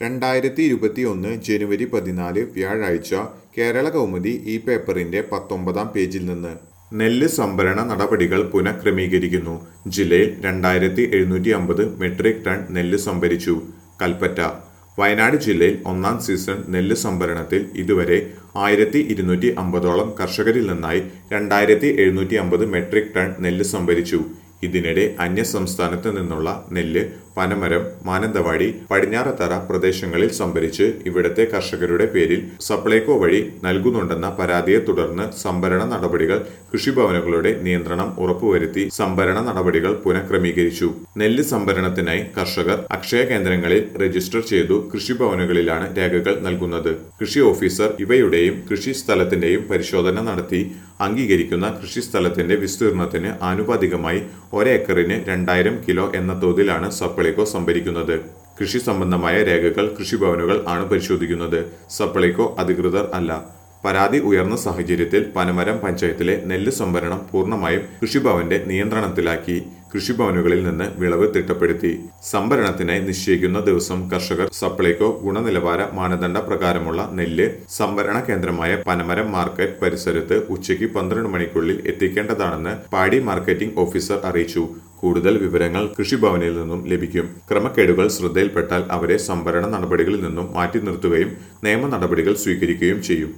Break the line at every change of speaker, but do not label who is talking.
രണ്ടായിരത്തി ഇരുപത്തി ഒന്ന് ജനുവരി പതിനാല് വ്യാഴാഴ്ച കേരള കൗമുദി ഈ പേപ്പറിന്റെ പത്തൊമ്പതാം പേജിൽ നിന്ന് നെല്ല് സംഭരണ നടപടികൾ പുനഃക്രമീകരിക്കുന്നു ജില്ലയിൽ രണ്ടായിരത്തി എഴുന്നൂറ്റി അമ്പത് മെട്രിക് ടൺ നെല്ല് സംഭരിച്ചു കൽപ്പറ്റ വയനാട് ജില്ലയിൽ ഒന്നാം സീസൺ നെല്ല് സംഭരണത്തിൽ ഇതുവരെ ആയിരത്തി ഇരുന്നൂറ്റി അമ്പതോളം കർഷകരിൽ നിന്നായി രണ്ടായിരത്തി എഴുന്നൂറ്റി അമ്പത് മെട്രിക് ടൺ നെല്ല് സംഭരിച്ചു ഇതിനിടെ അന്യസംസ്ഥാനത്ത് നിന്നുള്ള നെല്ല് പനമരം മാനന്തവാടി പടിഞ്ഞാറത്തറ പ്രദേശങ്ങളിൽ സംഭരിച്ച് ഇവിടത്തെ കർഷകരുടെ പേരിൽ സപ്ലൈകോ വഴി നൽകുന്നുണ്ടെന്ന പരാതിയെ തുടർന്ന് സംഭരണ നടപടികൾ കൃഷിഭവനുകളുടെ നിയന്ത്രണം ഉറപ്പുവരുത്തി സംഭരണ നടപടികൾ പുനഃക്രമീകരിച്ചു നെല്ല് സംഭരണത്തിനായി കർഷകർ അക്ഷയ കേന്ദ്രങ്ങളിൽ രജിസ്റ്റർ ചെയ്തു കൃഷിഭവനുകളിലാണ് രേഖകൾ നൽകുന്നത് കൃഷി ഓഫീസർ ഇവയുടെയും കൃഷി സ്ഥലത്തിന്റെയും പരിശോധന നടത്തി അംഗീകരിക്കുന്ന കൃഷിസ്ഥലത്തിന്റെ വിസ്തീർണത്തിന് ആനുപാതികമായി ഒരേക്കറിന് രണ്ടായിരം കിലോ എന്ന തോതിലാണ് സപ്ലൈകോ സംഭരിക്കുന്നത് കൃഷി സംബന്ധമായ രേഖകൾ കൃഷിഭവനുകൾ ആണ് പരിശോധിക്കുന്നത് സപ്ലൈകോ അധികൃതർ അല്ല പരാതി ഉയർന്ന സാഹചര്യത്തിൽ പനമരം പഞ്ചായത്തിലെ നെല്ല് സംഭരണം പൂർണ്ണമായും കൃഷിഭവന്റെ നിയന്ത്രണത്തിലാക്കി കൃഷിഭവനുകളിൽ നിന്ന് വിളവ് തിട്ടപ്പെടുത്തി സംഭരണത്തിനായി നിശ്ചയിക്കുന്ന ദിവസം കർഷകർ സപ്ലൈകോ ഗുണനിലവാര മാനദണ്ഡ പ്രകാരമുള്ള നെല്ല് സംഭരണ കേന്ദ്രമായ പനമരം മാർക്കറ്റ് പരിസരത്ത് ഉച്ചയ്ക്ക് പന്ത്രണ്ട് മണിക്കുള്ളിൽ എത്തിക്കേണ്ടതാണെന്ന് പാടി മാർക്കറ്റിംഗ് ഓഫീസർ അറിയിച്ചു കൂടുതൽ വിവരങ്ങൾ കൃഷിഭവനിൽ നിന്നും ലഭിക്കും ക്രമക്കേടുകൾ ശ്രദ്ധയിൽപ്പെട്ടാൽ അവരെ സംഭരണ നടപടികളിൽ നിന്നും മാറ്റി നിർത്തുകയും നിയമ നടപടികൾ സ്വീകരിക്കുകയും ചെയ്യും